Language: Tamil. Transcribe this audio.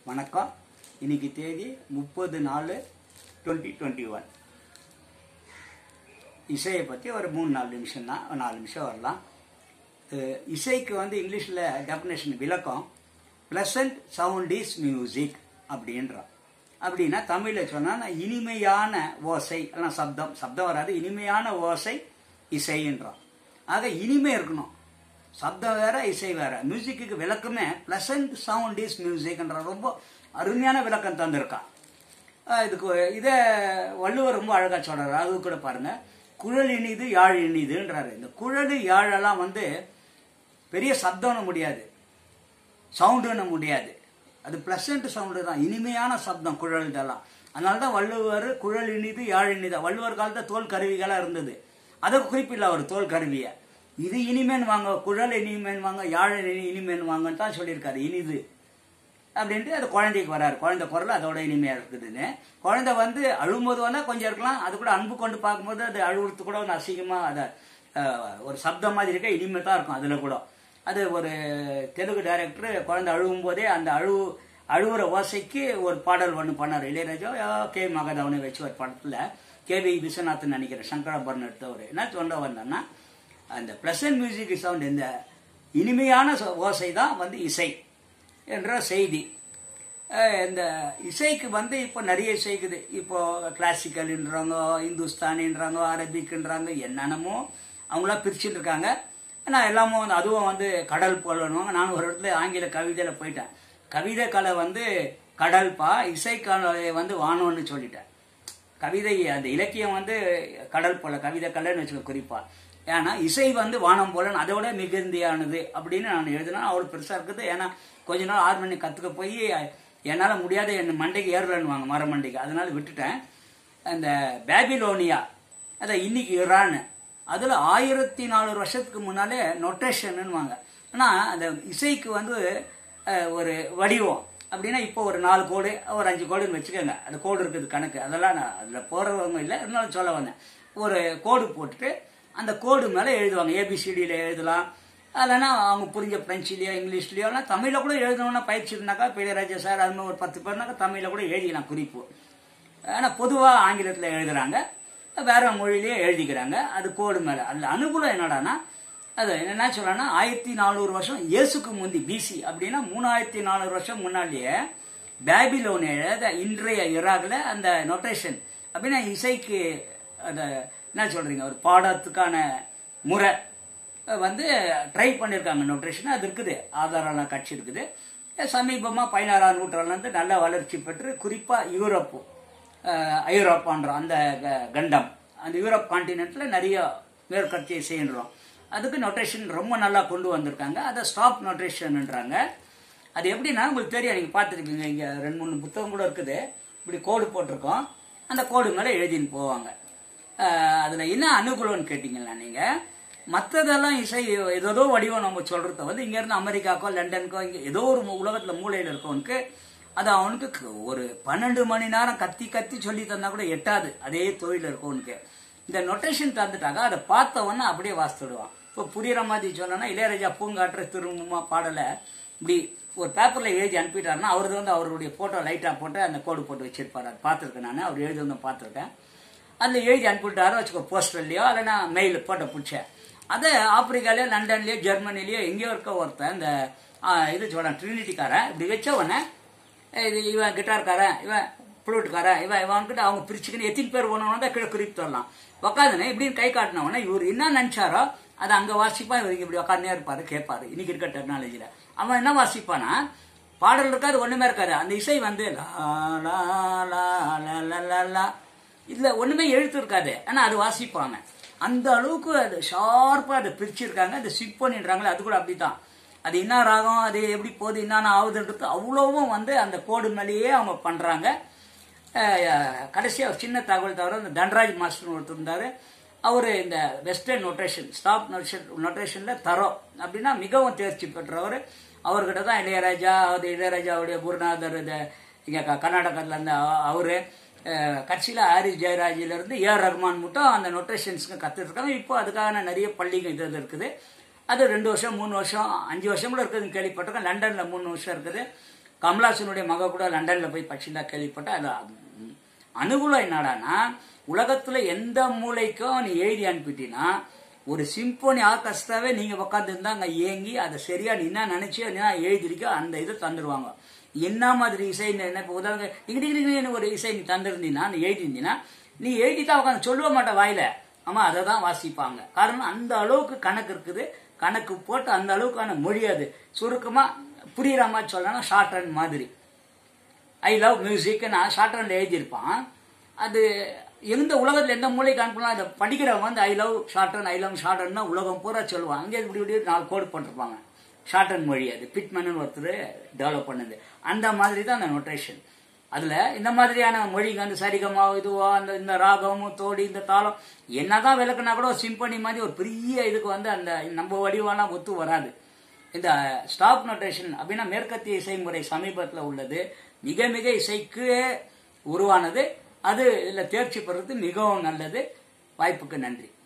வணக்கம் இன்னைக்கு தேதி முப்பது நாலு டுவெண்ட்டி டுவெண்ட்டி ஒன் இசையை பற்றி ஒரு மூணு நாலு நிமிஷம் தான் நாலு நிமிஷம் வரலாம் அஹ் இசைக்கு வந்து இங்கிலீஷில் டெஃபினேஷன் விளக்கம் ப்ளசன்ட் சவுண்ட் இஸ் மியூசிக் அப்படின்றோம் அப்படின்னா தமிழில் சொன்னால் இனிமையான ஓசை எல்லாம் சப்தம் சப்தம் வராது இனிமையான ஓசை இசைன்றோம் ஆக இனிமை இருக்கணும் சப்தம் வேற இசை வேற மியூசிக்கு விளக்கமே ப்ளசன்ட் சவுண்ட் இஸ் மியூசிக்ன்ற ரொம்ப அருமையான விளக்கம் தந்திருக்கான் அஹ் இதுக்கு இதை வள்ளுவர் ரொம்ப அழகாக சொல்றாரு அது கூட பாருங்க குழல் இனிது யாழ் இனிதுன்றாரு இந்த குழல் யாழெல்லாம் வந்து பெரிய சப்தம்னு முடியாது சவுண்டுன்னு முடியாது அது ப்ளசன்ட் சவுண்டு தான் இனிமையான சப்தம் குழல் இதெல்லாம் அதனால தான் வள்ளுவர் குழல் இனிது யாழ் இனிது வள்ளுவர் காலத்தில் தோல் கருவிகளாக இருந்தது அதை குறிப்பில்ல அவர் தோல் கருவியை இது இனிமேன் வாங்க குழல் இனிமேன் வாங்க யாழ் இனி இனிமேன் வாங்கன்னு தான் சொல்லியிருக்காரு இனிது அப்படின்ட்டு அது குழந்தைக்கு வராரு குழந்தை குரல் அதோட இனிமையாக இருக்குதுன்னு குழந்தை வந்து அழும்போது வேணால் கொஞ்சம் இருக்கலாம் அது கூட அன்பு கொண்டு பார்க்கும்போது அது அழுவுறது கூட ஒன்று அசிங்கமாக அதை அஹ், ஒரு சப்தம் மாதிரி இருக்க இனிமை தான் இருக்கும் அதில் கூட அது ஒரு தெலுங்கு டைரக்டர் குழந்தை அழுவும் போதே அந்த அழு அழுவுற ஓசைக்கு ஒரு பாடல் ஒன்று பண்ணார் இளையராஜா அஹ், கே மகதவனை வச்சு ஒரு படத்தில் கேவி விஸ்வநாதன் நினைக்கிறேன் சங்கராபரண் எடுத்தவர் என்ன சொல்ல வந்தேன்னா அந்த ப்ளசன்ட் மியூசிக் சவுண்ட் இந்த இனிமையான ச- ஓசை தான் வந்து இசை என்ற செய்தி அஹ் இந்த இசைக்கு வந்து இப்போ நிறைய இசைக்குது இப்போ கிளாசிக்கல்ன்றாங்க இந்துஸ்தானின்றாங்க அரபிக்ன்றாங்க என்னென்னமோ அவங்களாம் பிரிச்சுட்டு இருக்காங்க ஆனால் எல்லாமும் வந்து அதுவும் வந்து கடல் போலணுவாங்க நான் ஒரு இடத்துல ஆங்கில கவிதையில் போயிட்டேன் கவிதை கலை வந்து கடல்பா இசை கலை வந்து வானம்னு சொல்லிட்டேன் கவிதை அந்த இலக்கியம் வந்து கடல் போல கவிதை கலைன்னு வச்சுக்க குறிப்பா ஏன்னா இசை வந்து வானம் போலன்னு அதோட மிகுந்தியானது அப்படின்னு நான் எழுதினா அவ்வளோ பெருசாக இருக்குது ஏன்னா கொஞ்ச நாள் ஆறு மணி கற்றுக்க போய் என்னால் முடியாத என் மண்டைக்கு ஏறலன்னுவாங்க மர மண்டைக்கு அதனால விட்டுட்டேன் அந்த பேபிலோனியா அதான் இன்னைக்கு ஈரான் அதில் ஆயிரத்தி நானூறு வருஷத்துக்கு முன்னாலே நொட்டேஷன்னுவாங்க ஆனால் அந்த இசைக்கு வந்து அஹ், ஒரு வடிவம் அப்படின்னா இப்போ ஒரு நாலு கோடு ஒரு அஞ்சு கோடுன்னு வச்சுக்கோங்க அந்த கோடு இருக்குது கணக்கு அதெல்லாம் நான் அதில் போடுறவங்க இல்லை இருந்தாலும் சொல்ல வந்தேன் ஒரு கோடு போட்டுட்டு அந்த கோடு மேலே எழுதுவாங்க ஏபிசிடியில் எழுதலாம் இல்லைன்னா அவங்க புரிஞ்ச பிரெஞ்சிலையோ இங்கிலீஷ்லையோ இல்லை தமிழில் கூட எழுதணும்னா பயிற்சி இருந்தாக்கா இளையராஜா சார் அது மாதிரி ஒரு பத்து பேர்னாக்கா தமிழில் கூட எழுதிக்கலாம் குறிப்பு ஆனால் பொதுவாக ஆங்கிலத்தில் எழுதுறாங்க வேற மொழியிலேயே எழுதிக்கிறாங்க அது கோடு மேலே அதில் அனுகூலம் என்னடான்னா அது என்ன சொல்லனா ஆயிரத்தி நானூறு வருஷம் இயேசுக்கு முந்தி பிசி அப்படின்னா மூணாயிரத்தி நானூறு வருஷம் முன்னாடியே பேபிலோனிய இன்றைய இராகில் அந்த நொட்டேஷன் அப்படின்னா இசைக்கு அந்த என்ன சொல்றீங்க ஒரு பாடத்துக்கான முறை வந்து ட்ரை பண்ணியிருக்காங்க நோட்ரேஷன் அது இருக்குது ஆதாரம்லாம் கட்சி இருக்குது சமீபமாக பதினாறாம் நூற்றாண்டுலேருந்து நல்ல வளர்ச்சி பெற்று குறிப்பாக யூரோப்பு அஹ், ஐரோப்பான்ற அந்த க- கண்டம் அந்த யூரோப் காண்டினென்ட்டில் நிறைய மேற்கட்சியை செய்யறோம் அதுக்கு நோட்டேஷன் ரொம்ப நல்லா கொண்டு வந்திருக்காங்க அதை ஸ்டாப் நோட்டேஷன்ன்றாங்க அது எப்படின்னா உங்களுக்கு தெரியும் நீங்கள் பார்த்துருக்கீங்க இங்கே ரெண்டு மூணு புத்தகம் கூட இருக்குது இப்படி கோடு போட்டிருக்கோம் அந்த கோடு மேலே எழுதின்னு போவாங்க அதில் என்ன அனுகூலம்னு கேட்டிங்கன்னா நீங்கள் மற்றதெல்லாம் இசை ஏதோ வடிவம் நம்ம சொல்கிறத வந்து இங்கேருந்து அமெரிக்காக்கோ லண்டனுக்கோ இங்கே ஏதோ ஒரு உலகத்தில் மூலையில் இருக்கவனுக்கு அது அவனுக்கு க- ஒரு பன்னெண்டு மணி நேரம் கத்தி கத்தி சொல்லி தந்தா கூட எட்டாது அதே தொழில் இருக்கவனுக்கு இந்த நொட்டேஷன் தந்துட்டாங்க அதை பார்த்தவொன்னே அப்படியே வாசித்துடுவான் இப்போ புரியுற மாதிரி சொன்னோன்னா இளையராஜா பூங்காற்ற திரும்பமா பாடலை இப்படி ஒரு பேப்பரில் எழுதி அனுப்பிட்டாருன்னா அவரது வந்து அவருடைய ஃபோட்டோ லைட்டாக போட்டு அந்த கோடு போட்டு வச்சிருப்பாரு அது பார்த்துருக்கேன் நான் அவர் எழுதி வந்து பார்த்துருக்கேன் அதில் எழுதி அனுப்பிவிட்டாரோ வச்சுக்கோ போஸ்டர்லையோ இல்லைன்னா மெயில் போட்டோ பிடிச்சேன் அதை ஆப்பிரிக்காலேயோ லண்டன்லேயோ ஜெர்மனிலேயோ எங்கேயோ இருக்க ஒருத்தன் இந்த ஆ, இது சொல்கிறேன் ட்ரினிட்டிக்காரன் இப்படி வச்சவொடனே இது இவன் கிட்டார்காரன் இவன் ஃப்ளூட்டுக்காரன் இவன் இவன்கிட்ட அவங்க பிரிச்சுக்கின்னு எத்தனை பேர் ஒன்று தான் கீழே குறிப்பு தரலாம் உக்காந்துனே இப்படின்னு கை காட்டினவொடனே இவர் என்ன நினச்சாரோ அதை அங்கே வாசிப்பா இவருக்கு இப்படி உட்காந்தே இருப்பாரு கேட்பாரு இன்னைக்கு இருக்க டெக்னாலஜியில் அவன் என்ன வாசிப்பானா பாடல் இருக்காது ஒன்றுமே இருக்காது அந்த இசை வந்து லா லா லா லா லா லா லா இதில் ஒன்றுமே எழுத்து இருக்காது ஆனால் அது வாசிப்பாங்க அந்த அளவுக்கு அது ஷார்ப்பாக அதை பிரிச்சிருக்காங்க அது சிப்பனின்றாங்களே அது கூட அப்படிதான் அது என்ன ராகம் அது எப்படி போகுது என்னென்ன ஆகுதுன்றது அவ்வளவும் வந்து அந்த கோடு மேலேயே அவங்க பண்ணுறாங்க கடைசியாக ஒரு சின்ன தகவல் தவிர இந்த தன்ராஜ் மாஸ்டர் ஒருத்தர் இருந்தார் அவர் இந்த வெஸ்டர்ன் நொட்டேஷன் ஸ்டாப் நொட்டேஷன் நொட்டேஷனில் தரோம் அப்படின்னா மிகவும் தேர்ச்சி பெற்றவர் அவர்கிட்ட தான் இளையராஜா அது இளையராஜாவுடைய குருநாதர் இந்த இங்கே கர்நாடகத்தில் இருந்த அவர் கட்சியில் ஹாரிஸ் ஜெயராஜிலிருந்து ஏஆர் ரஹ்மான் மட்டும் அந்த நொட்டேஷன்ஸுக்கு கற்றுட்ருக்காங்க இப்போ அதுக்கான நிறைய பள்ளிகள் இது இது இருக்குது அது ரெண்டு வருஷம் மூணு வருஷம் அஞ்சு வருஷம் கூட இருக்குதுன்னு கேள்விப்பட்டிருக்கேன் லண்டனில் மூணு வருஷம் இருக்குது கமலாசனுடைய மக கூட லண்டனில் போய் படிச்சுட்டா கேள்விப்பட்டா அது ம், அனுகூலம் என்னடான்னா உலகத்துல எந்த மூலைக்கும் நீ எழுதி அனுப்பிட்டீன்னா ஒரு சிம்போனி ஆர்கெஸ்ட்ராவே நீங்க உட்காந்துருந்தா அங்க ஏங்கி அதை சரியா நீ என்ன நினைச்சியோ என்ன எழுதிருக்கோ அந்த இதை தந்துருவாங்க என்ன மாதிரி இசை என்ன இப்போ உதாரணம் இங்கிட்டு ஒரு இசை நீ தந்திருந்தீங்கன்னா நீ எழுதிருந்தீங்கன்னா நீ எழுதி தான் உட்காந்து சொல்லுவ மாட்ட வாயில ஆமா அதை தான் வாசிப்பாங்க காரணம் அந்த அளவுக்கு கணக்கு இருக்குது கணக்கு போட்டு அந்த அளவுக்கான மொழி அது சுருக்கமா புரியுற மாதிரி சொல்லணும் ஷார்ட் அண்ட் மாதிரி ஐ லவ் மியூசிக் நான் ஷார்ட் ஹேண்டில் எழுதியிருப்பான் அது எந்த உலகத்தில் எந்த மூலைக்கு அனுப்பலாம் அதை படிக்கிறவங்க வந்து I love shorthand I love short அண்ட்னா உலகம் பூரா சொல்லுவாங்க அங்கே இப்படி இப்படி நாலு கோடு போட்டிருப்பாங்க ஷார்ட் அண்ட் மொழி அது பிட்மன் ஒருத்தர் டெவலப் பண்ணது அந்த மாதிரி தான் அந்த நொட்டேஷன் அதில் இந்த மாதிரியான மொழிங்க அந்த சரிகமா இதுவோ அந்த இந்த ராகமும் தோடி இந்த தாளம் என்னதான் விளக்குனா கூட ஒரு சிம்பனி மாதிரி ஒரு பெரிய இதுக்கு வந்து அந்த நம்ம வடிவெல்லாம் ஒத்து வராது இந்த ஸ்டாப் நோட்டேஷன் அப்படின்னா மேற்கத்திய இசைமுறை சமீபத்தில் உள்ளது மிக மிக இசைக்கு உருவானது அது இதில் தேர்ச்சி பெறுறது மிகவும் நல்லது வாய்ப்புக்கு நன்றி